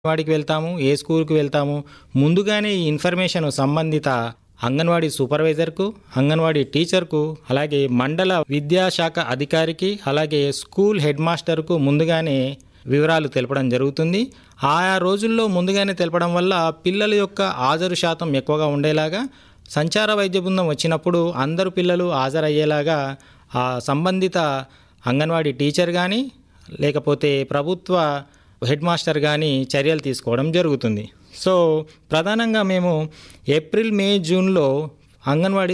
వాడికి వెళ్తాము ఏ స్కూల్కి వెళ్తాము ముందుగానే ఈ ఇన్ఫర్మేషన్ సంబంధిత అంగన్వాడీ సూపర్వైజర్కు అంగన్వాడీ టీచర్కు అలాగే మండల విద్యాశాఖ అధికారికి అలాగే స్కూల్ హెడ్ మాస్టర్కు ముందుగానే వివరాలు తెలపడం జరుగుతుంది ఆయా రోజుల్లో ముందుగానే తెలపడం వల్ల పిల్లల యొక్క హాజరు శాతం ఎక్కువగా ఉండేలాగా సంచార వైద్య బృందం వచ్చినప్పుడు అందరు పిల్లలు హాజరయ్యేలాగా ఆ సంబంధిత అంగన్వాడీ టీచర్ కానీ లేకపోతే ప్రభుత్వ హెడ్ మాస్టర్ కానీ చర్యలు తీసుకోవడం జరుగుతుంది సో ప్రధానంగా మేము ఏప్రిల్ మే జూన్లో అంగన్వాడీ